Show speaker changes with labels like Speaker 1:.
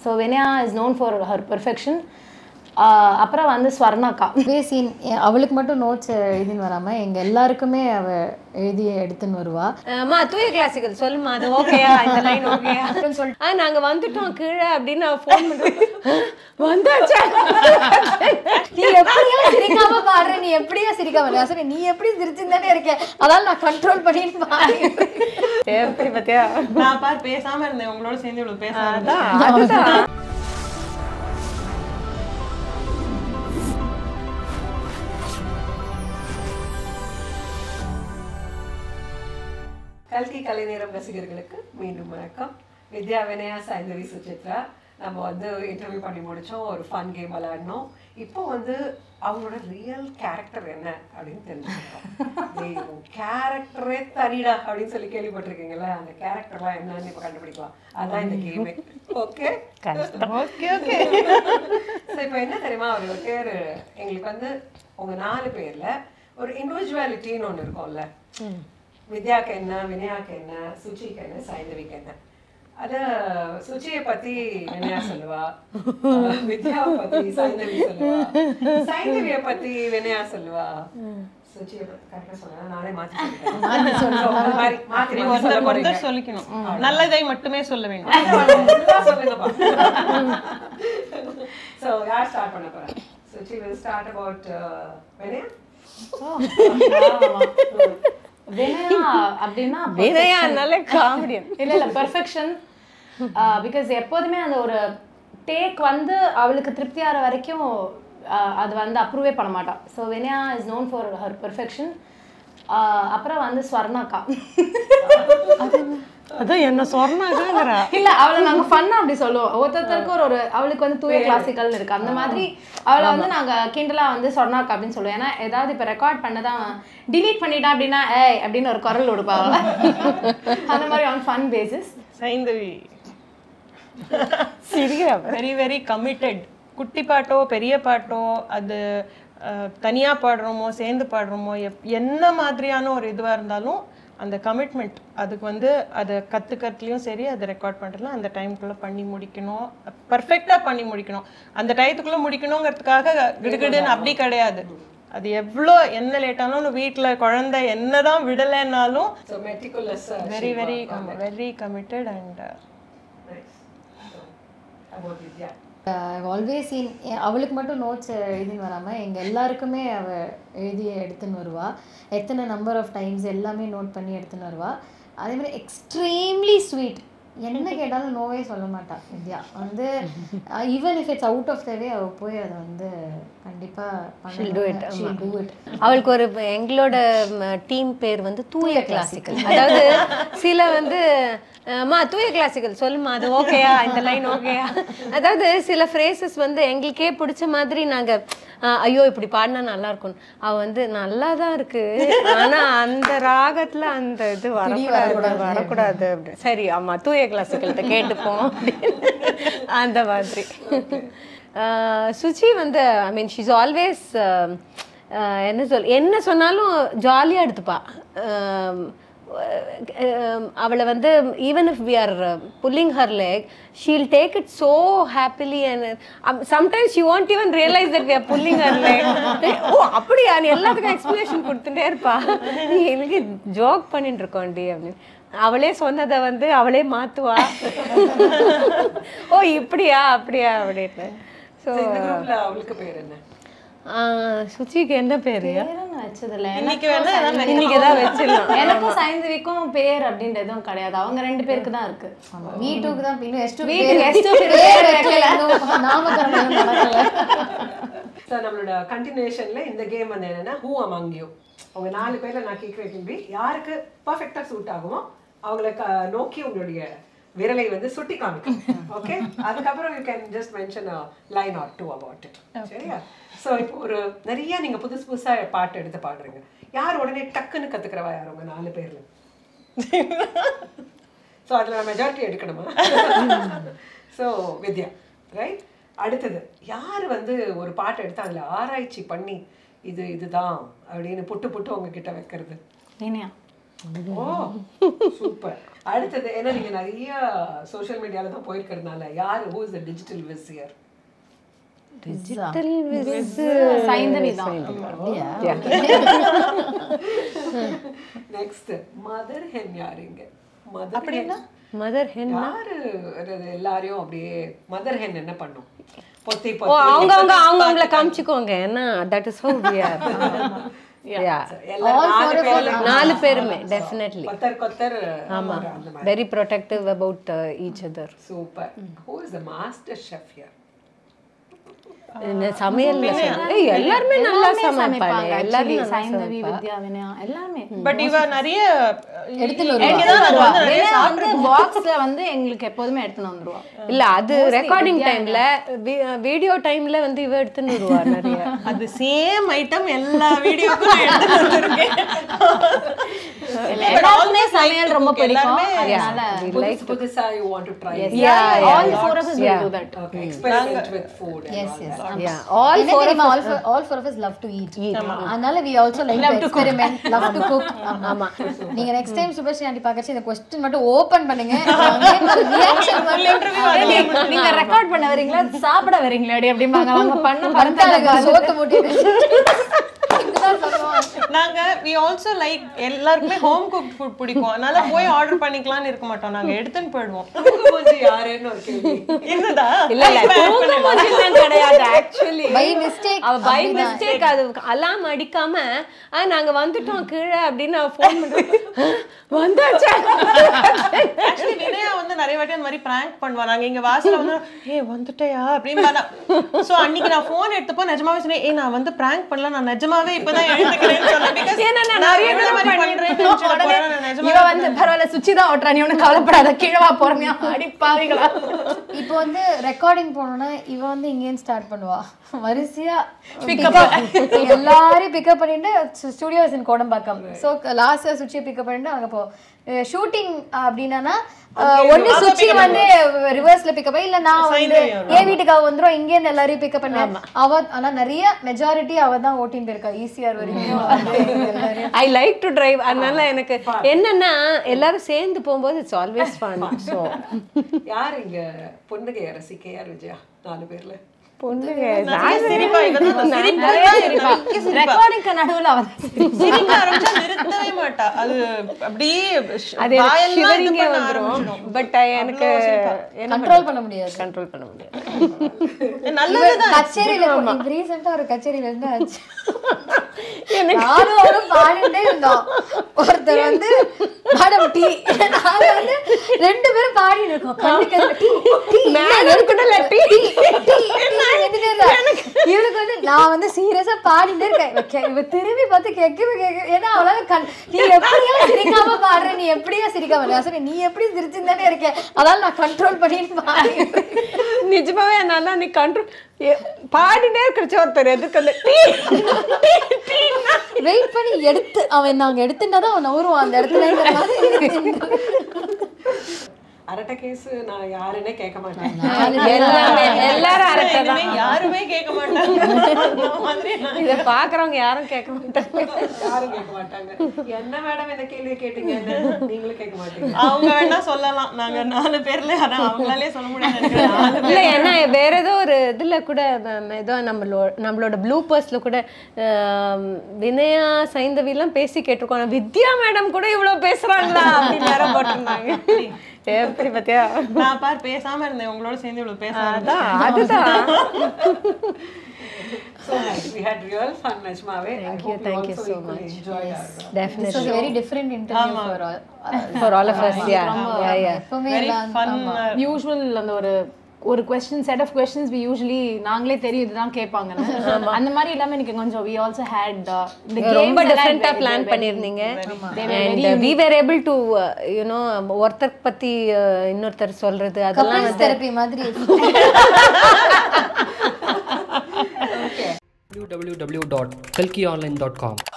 Speaker 1: So Vinaya is known for her perfection அப்புறம் வந்து ஸ்வர்ணாக்கா
Speaker 2: இதே சீன் அவளுக்கு மட்டும் நோட்ஸ் எழுதின்னு வராம எங்க எல்லாருக்குமே அவ எழுதி எடுத்துன்னு வருவா
Speaker 3: அம்மா தூய கிளாசிக்கல் சொல்லுமா அது ஓகேயா இந்த லைன் ஓகேயா ஆ நாங்க வந்துட்டோம் கீழே அப்படின்னு நான் ஃபோன் பண்றேன் வந்தாச்சா
Speaker 2: நீ எப்படியா சிரிக்காம பாடுற நீ எப்படியா சிரிக்காம இருக்க? சரி நீ எப்படி சிரிச்சுதானே இருக்க அதால நான் கண்ட்ரோல் பண்ணிட்டு பாடி
Speaker 3: எப்படி பாத்தியா
Speaker 4: நான் பார் பேசாம இருந்தேன் உங்களோட சேர்ந்து இவ்வளவு பேச
Speaker 3: அதான் அதுதான்
Speaker 5: கல்கி கலைநேரம் ரசிகர்களுக்கு மீண்டும் வணக்கம் வித்யா வினயா சைந்தவி சுசித்ரா நம்ம வந்து இன்டர்வியூ பண்ணி முடிச்சோம் ஒரு ஃபன் கேம் விளையாடினோம் இப்போ வந்து அவங்களோட ரியல் கேரக்டர் என்ன அப்படின்னு தெரிஞ்சுக்கிட்டோம் கேரக்டரே தனிடா அப்படின்னு சொல்லி கேள்விப்பட்டிருக்கீங்கல்ல அந்த கேரக்டர்லாம் என்னன்னு இப்போ கண்டுபிடிக்கலாம் அதான் இந்த கேமே ஓகே
Speaker 4: ஓகே ஓகே
Speaker 5: ஸோ இப்போ என்ன தெரியுமா ஒரு பேர் எங்களுக்கு வந்து உங்க நாலு பேர்ல ஒரு இண்டிவிஜுவாலிட்டின்னு ஒன்று இருக்கும்ல வித்யாக்கு என்ன வினயாக்கு என்ன சுச்சிக்கு என்ன சைந்தவிக்கு என்ன அத சுச்சியை பத்தி வினயா சொல்லுவா அஹ் வித்யாவை பத்தி சைந்தவி சொல்லுவா சைந்தவிய பத்தி வினயா சொல்லுவா சுச்சியை பத்தி கரெக்டா சொன்னா நானே மாத்தி சொல்லிட்டேன் So, அந்த மாதிரி மாத்தி
Speaker 4: நீ
Speaker 5: மாத்தி சொல்ல
Speaker 4: ஒருத்தர்
Speaker 5: போறீங்க.
Speaker 4: ஒருத்தர் சொல்லிக்கணும் நல்லதை மட்டுமே சொல்ல வேண்டும்
Speaker 5: நல்லா சொல்லுங்கப்பா So, யார் ஸ்டார்ட் பண்ண போறா Suchi will start about uh, Vinaya
Speaker 1: Vinaya அப்படின்னா
Speaker 3: வினயானாலே காமெடியன்
Speaker 1: இல்ல இல்ல பெர்ஃபெக்ஷன் பிகாஸ் எப்போதுமே அந்த ஒரு டேக் வந்து அவளுக்கு திருப்தி ஆகிற வரைக்கும் ஆஹ் அது வந்து அப்ரூவே பண்ண மாட்டான் so Vinaya is known for her perfection அப்புறம் வந்து ஸ்வர்ணாக்கா
Speaker 4: அதான் என்ன சொன்னாங்கங்கிறா
Speaker 1: இல்ல அவளை நாங்க ஃபன்னா அப்படி சொல்லுவோம் ஒருத்தருக்கு ஒரு ஒரு அவளுக்கு வந்து தூய கிளாசிக்கல் இருக்கு அந்த மாதிரி அவளை வந்து நாங்க கிண்டலா வந்து சொன்னாக்கா அப்படின்னு சொல்லுவோம் ஏன்னா ஏதாவது இப்ப ரெக்கார்ட் பண்ணதான் டிலீட் பண்ணிட்டா அப்படின்னா ஏய் அப்படின்னு ஒரு குரல் கொடுப்பா அவளை அந்த மாதிரி ஆன் ஃபன் பேசிஸ்
Speaker 4: சைந்தவி
Speaker 3: சிரிக்கிறா
Speaker 4: வெரி வெரி கமிட்டட் குட்டி பாட்டோ பெரிய பாட்டோ அது அஹ், தனியா பாடுறோமோ சேர்ந்து பாடுறோமோ எப் என்ன மாதிரியான ஒரு இதுவா இருந்தாலும் அந்த கமிட்மெண்ட் அதுக்கு வந்து அதை கற்றுக்கிறதுலையும் சரி அதை ரெக்கார்ட் பண்ணுறதுலாம் அந்த டைம்குள்ளே பண்ணி முடிக்கணும் பர்ஃபெக்டாக பண்ணி முடிக்கணும் அந்த டயத்துக்குள்ளே முடிக்கணுங்கிறதுக்காக கிடுகிடுன்னு அப்படி கிடையாது அது எவ்வளோ என்ன லேட்டாலும் வீட்டில் குழந்தை என்னதான் விடலைன்னாலும்
Speaker 5: So, meticulous. uh,
Speaker 4: very
Speaker 5: shape
Speaker 4: very
Speaker 5: of-
Speaker 4: very committed and
Speaker 5: Nice. So, about Vidya.
Speaker 2: Always seen அவளுக்கு மட்டும் நோட்ஸ் எழுதின்னு வராம எங்க எல்லாருக்குமே அவ எழுதி எடுத்துன்னு வருவா எத்தனை நம்பர் ஆஃப் டைம்ஸ் எல்லாமே நோட் பண்ணி எடுத்துன்னு வருவா அதே மாதிரி எக்ஸ்ட்ரீம்லி ஸ்வீட் என்ன கேட்டாலும் நோவே சொல்ல மாட்டா வித்யா வந்து even if it's out of the way அவ போய் அதை வந்து கண்டிப்பா
Speaker 3: do it,
Speaker 2: she'll do it
Speaker 3: அவளுக்கு ஒரு எங்களோட டீம் பேர் வந்து தூய கிளாசிக்கல் அதாவது சில வந்து அம்மா தூய கிளாசிக்கல் சொல்லுமா அது ஓகேயா இந்த லைன் ஓகேயா அதாவது சில ஃப்ரேசஸ் வந்து எங்களுக்கே பிடிச்ச மாதிரி நாங்க அஹ், ஐயோ இப்படி பாடினா நல்லா இருக்கும் அவ வந்து நல்லா தான் இருக்கு ஆனா அந்த ராகத்துல அந்த இது வரக்கூடாது வரக்கூடாது அப்படி சரி ஆமா தூய கிளாசிக்கல்கிட்ட கேட்டுப்போம் அப்படின்னு அந்த மாதிரி அஹ், சுச்சி வந்து ஐ மீன் ஷீஸ் ஆல்வேஸ் என்ன சொல் என்ன சொன்னாலும் ஜாலியாக எடுத்துப்பா அஹ், அஹ், அவளை வந்து even if we are pulling her leg she'll take it so happily and sometimes you won't even realize that we are pulling her leg ஓ அப்படியா நீ எல்லாத்துக்கும் எக்ஸ்பிளேஷன் கொடுத்துட்டே இருப்பா நீ எனக்கு ஜோக் பண்ணிட்டு இருக்கோண்டி அப்படின்னு அவளே சொன்னதை வந்து அவளே மாத்துவா ஓ இப்படியா அப்படியா அப்படின்னு ஸோ
Speaker 5: So, இந்த குரூப்ல அவளுக்கு பேர் என்ன
Speaker 3: சுச்சிக்கு என்ன பேரு
Speaker 1: பேருன்னு வச்சதில்ல
Speaker 4: இன்னைக்கு வேணா எல்லாம்
Speaker 3: இன்னைக்கு தான் வச்சிடலாம்
Speaker 1: எனக்கும் சைந்தவிக்கும் பேர் அப்படின்ற எதுவும் கிடையாது அவங்க ரெண்டு பேருக்கு தான் இருக்கு
Speaker 2: வீட்டுக்கு தான் இன்னும் எஸ்டு
Speaker 1: வீட்டுக்கு S2 பேர்
Speaker 2: பேர் வைக்கல இன்னும் நாமக்கரணம் நடக்கல
Speaker 5: ஸோ நம்மளோட கண்டினியூஷன்ல இந்த கேம் வந்து என்னன்னா ஹூ அமங் யூ உங்க நாலு பேர்ல நான் கேட்குற கேள்வி யாருக்கு பர்ஃபெக்டா சூட் ஆகுமோ அவங்கள க- நோக்கி உங்களுடைய விரலை வந்து சுட்டி காமிக்கும் ஓகே அதுக்கப்புறம் you can just mention line or two about it சரியா ஸோ இப்போ ஒரு நிறைய நீங்க புதுசு புதுசா பாட்டு எடுத்து பாடுறீங்க யார் உடனே டக்குன்னு கத்துக்கிறவா யார் உங்க நாலு பேர்ல ஸோ அதில் நான் மெஜாரிட்டி எடுக்கணுமா ஸோ வித்யா ரைட் அடுத்தது யார் வந்து ஒரு பாட்டு எடுத்து அதில் ஆராய்ச்சி பண்ணி இது இதுதான் அப்படின்னு புட்டு புட்டு உங்ககிட்ட வைக்கிறது
Speaker 1: வினயா
Speaker 5: ஓ சூப்பர் அடுத்தது ஏன்னா நீங்க நிறைய சோஷியல் மீடியால தான் போயிருக்கிறதுனால யார் ஹூ இஸ் த டிஜிட்டல் விசியர்
Speaker 1: சைந்தவி தான்
Speaker 5: நெக்ஸ்ட் மதர் ஹென் யாருங்க மதர் அப்படின்னா
Speaker 3: மதர் ஹென்
Speaker 5: யாரு அது எல்லாரையும் அப்படியே மதர் ஹென் என்ன பண்ணும் பொத்தி
Speaker 3: ஓ
Speaker 5: பொத்தி
Speaker 3: அவங்க அவங்க அவங்க அவங்கள காமிச்சுக்கோங்க ஏன்னா that is how we are yeah
Speaker 5: எல்லாரும் நாலு பேர்ல
Speaker 3: நாலு பேருமே டெஃபினெட்லி
Speaker 5: கொத்தர் கொத்தர்
Speaker 3: ஆமா
Speaker 5: அந்த மாதிரி
Speaker 3: very protective about each other
Speaker 5: super who is the master chef here
Speaker 3: சமையல்ல சொன்னா- ஏய், எல்லாருமே நல்லா சமைப்பாங்க
Speaker 1: சமைப்பாங்க
Speaker 3: எல்லாரும்
Speaker 1: actually. சைந்தவி வித்யா வினயா எல்லாமே
Speaker 4: பட் இவ நிறைய
Speaker 2: எடுத்துன்னு
Speaker 1: எடுத்துன்னு வருவா. வினயா வந்து பாக்ஸ்ல வந்து எங்களுக்கு எப்போதுமே எடுத்துன்னு வந்துருவா
Speaker 3: இல்ல அது ரெக்கார்டிங் டைம்ல வீடியோ டைம்ல வந்து இவ எடுத்துன்னு வருவா நிறைய
Speaker 4: அது சேம் ஐட்டம் எல்லா வீடியோக்கும் நான் எடுத்து வந்திருக்கேன்
Speaker 1: எல்லாருக்குமே சமையல் ரொம்ப பிடிக்கும்
Speaker 4: எல்லாருமே
Speaker 1: அதனால
Speaker 5: புதுசு புதுசா you want to try
Speaker 1: yeah, all four of us will do that
Speaker 5: experiment with food
Speaker 2: yes yes
Speaker 3: Yeah, all
Speaker 2: என்ன தெரியுமா all four all four of us love to eat அதனால we also like to experiment love to cook ஆமா நீங்க next time Subhashree aunty பார்க்கச்சு இந்த question மட்டும் open பண்ணுங்க reaction
Speaker 1: நீங்க- நீங்க ரெக்கார்ட் பண்ண வரீங்களா சாப்பிட வரீங்களா அப்படி அப்படிம்பாங்க அவங்க பண்ண
Speaker 2: பரந்தாளுங்க
Speaker 1: பரந்தாளுங்க
Speaker 2: சோத்து மூட்டி இதுதான் சொல்லுவோம்
Speaker 4: நாங்க we also like எல்லாருக்குமே ஹோம் குக் ஃபுட் பிடிக்கும் அதனால போய் ஆர்டர் பண்ணிக்கலாம்னு இருக்க மாட்டோம் நாங்க எடுத்துன்னு போயிடுவோம்
Speaker 5: மூஞ்சி யாருன்னு ஒரு கேள்வி
Speaker 4: என்னடா
Speaker 3: இல்ல இல்ல தூக்கமூஞ்சிலாம் கிடையாது ஆக்சுவலி
Speaker 2: By mistake
Speaker 3: அவ பை மிஸ்டேக் அது அலாம் அடிக்காம "ஆ, நாங்க வந்துட்டோம் கீழே அப்படின்னு அவ ஃபோன் பண்றேன் வந்தாச்சா
Speaker 4: ஆக்சுவலி வினயா வந்து நிறைய வாட்டி அந்த மாதிரி பிராங்க் பண்ணுவா நாங்க இங்க வாசல்ல வந்து ஏ வந்துட்டயா அப்படின்னு சோ அன்னைக்கு நான் போன் எடுத்தப்போ நிஜமாவே சொன்னேன் ஏய் நான் வந்து பிராங்க் பண்ணல நான் நிஜமாவே இப்பதான் எழுந்துக்கிறேன்னு சொன்னேன் because
Speaker 3: ஏன்னா நான்
Speaker 4: நான்
Speaker 3: நிறைய
Speaker 4: இந்த
Speaker 3: தடவை
Speaker 4: மாதிரி பண்றேன்னு நினைச்சிட்டு
Speaker 1: உடனே
Speaker 4: போறேன், நான் நிஜமாவே
Speaker 1: இவ வந்து பரவாயில்ல சுச்சி தான் ஓட்டுறா நீ ஒன்றும் கவலைப்படாத கீழவா போறமையா அடிப்பாவீங்களா
Speaker 2: இப்போ வந்து ரெக்கார்டிங் போனோம்னா இவ வந்து இங்கேருந்து ஸ்டார்ட் பண்ணுவா வரிசையா
Speaker 1: Pick-up.
Speaker 2: pick-up. எல்லாரையும் பிக்கப் பண்ணிட்டு ஸ்டுடியோஸ் இன் கோடம்பாக்கம் ஸோ லாஸ்ட்டாக சுச்சியை பிக்கப் பண்ணிட்டு அங்கே போ ஷூட்டிங் அப்படின்னா ஒன்று சுச்சி வந்து ரிவர்ஸ்ல பிக்கப் இல்ல நான் வந்து என் வீட்டுக்கு அவ வந்துரும் இங்கேருந்து எல்லாரையும் பிக்கப் பண்ண அவ ஆனா நிறைய மெஜாரிட்டி அவ தான் ஓட்டின்னு போயிருக்கா ஈஸியார் வரைக்கும் வந்து எல்லாரையும்
Speaker 3: ஐ லைக் டு டிரைவ் அதனால எனக்கு என்னன்னா எல்லாரும் சேர்ந்து போகும்போது இட்ஸ் ஆல்வேஸ் ஃபன் ஸோ
Speaker 5: யார் இங்க பொண்ணுங்க அரசி கே ஆர் விஜயா நாலு பேர்ல
Speaker 3: பொண்ணுங்க
Speaker 4: நிறைய சிரிப்பா இவதான் அந்த சிரிப்பு தான் இருக்கு. நிறைய சிரிப்பா.
Speaker 1: ரெக்கார்டிங்க்கு நடுவுல அவ
Speaker 4: சிரிக்க ஆரம்பிச்சா நிறுத்தவே மாட்டா அது அப்படியே
Speaker 3: அது
Speaker 4: வாயெல்லாம் இது
Speaker 3: ஷிவரிங்கே
Speaker 4: பண்ண
Speaker 3: வந்துரும்
Speaker 4: ஆரம்பிச்சிடும்.
Speaker 3: பட் எனக்கு
Speaker 2: கண்ட்ரோல் பண்ண முடியாது
Speaker 3: கண்ட்ரோல் பண்ண முடியாது
Speaker 4: நல்லதுதான்
Speaker 2: கச்சேரியில இப்போ ரீசெண்டா ஒரு கச்சேரியில இருந்து ஆச்சு நானும் அவரும் பாடிட்டே இருந்தோம் ஒருத்தர் வந்து மேடம் டீ நாங்க வந்து ரெண்டு பேரும் பாடி இருக்கோம் கண்ணுக்கு எதிர டீ டீ
Speaker 3: மேடம் கூட இல்ல, டீ.
Speaker 2: இவனுக்கு வந்து நான் வந்து சீரியஸா பாடிட்டே இருக்கேன் இவ கே- இவ திரும்பி பார்த்து கேட்கவே கேட்க ஏன்னா அவளால கண் நீ எப்படியா சிரிக்காம பாடுற நீ எப்படியா சிரிக்காம நான் சொன்னேன் நீ எப்படி சிரிச்சுதானே இருக்க அதனால நான் கண்ட்ரோல் பண்ணிட்டு பாடி
Speaker 3: நிஜமாவே என்னால நீ கண்ட்ரோல் பாடிட்டே இருக்கிறச்ச ஒருத்தர் எதுக்கு அந்த டீ டீ, டீன்னா
Speaker 2: வெயிட் பண்ணி எடுத்து அவன் நாங்க எடுத்துட்டா தான் அவன் நவருவான் அந்த இடத்துல மாதிரி
Speaker 5: அரட்டை கேஸ் நான் யாருன்னே கேட்க மாட்டேன்
Speaker 3: எல்லாமே எல்லாரும் அரட்டை தான்
Speaker 4: இனிமே யாருமே கேட்க மாட்டாங்க அந்த மாதிரி நான்
Speaker 3: இதை பாக்குறவங்க யாரும் கேட்க மாட்டாங்க
Speaker 5: யாரும் கேட்க மாட்டாங்க என்ன மேடம் இந்த கேள்வி கேட்டீங்க நீங்களும் கேட்க மாட்டீங்க
Speaker 4: அவங்க வேணா சொல்லலாம் நாங்க நாலு பேர்ல யாரும் அவங்களாலே சொல்ல முடியாது நினைக்கிறேன். நாலு
Speaker 3: இல்ல ஏன்னா வேற ஏதோ ஒரு இதுல கூட ம- ஏதோ நம்மளோட நம்மளோட ப்ளூபர்ஸ்ல கூட ஆம், வினயா சைந்தவிலாம் பேசி கேட்டிருக்கோம் ஆனா வித்யா மேடம் கூட இவ்வளவு பேசுறாங்களா அப்படின்னு வேற போட்டிருந்தாங்க எப்படி பாத்தியா
Speaker 4: நான் பார் பேசாம இருந்தேன் உங்களோட சேர்ந்து இவ்வளவு பேச
Speaker 3: அதான் அதுதான்
Speaker 5: So nice. We had real fun, Najmawe.
Speaker 3: Thank
Speaker 5: I
Speaker 3: you,
Speaker 5: hope
Speaker 3: thank you
Speaker 5: also
Speaker 3: so
Speaker 5: equally
Speaker 3: much.
Speaker 5: enjoyed our
Speaker 2: This was
Speaker 3: definitely
Speaker 2: a very different interview for all.
Speaker 3: For all of us yeah yeah yeah
Speaker 2: எப்பவுமே
Speaker 4: very
Speaker 2: எல்லாம்
Speaker 4: fun
Speaker 1: usual அந்த ஒரு ஒரு question set of questions we usually நாங்களே தெரியும் இதுதான் கேட்பாங்க அந்த மாதிரி இல்லாம எனக்கு கொஞ்சம் வி ஆல்சோ ஹேட்
Speaker 3: ரொம்ப டிஃப்ரெண்டா பிளான் பண்ணிருந்தீங்க and we were able to you know ஒருத்தர் பத்தி uh, இன்னொருத்தர் சொல்றது அதெல்லாம்
Speaker 2: couples therapy மாதிரி
Speaker 6: www.kalkionline.com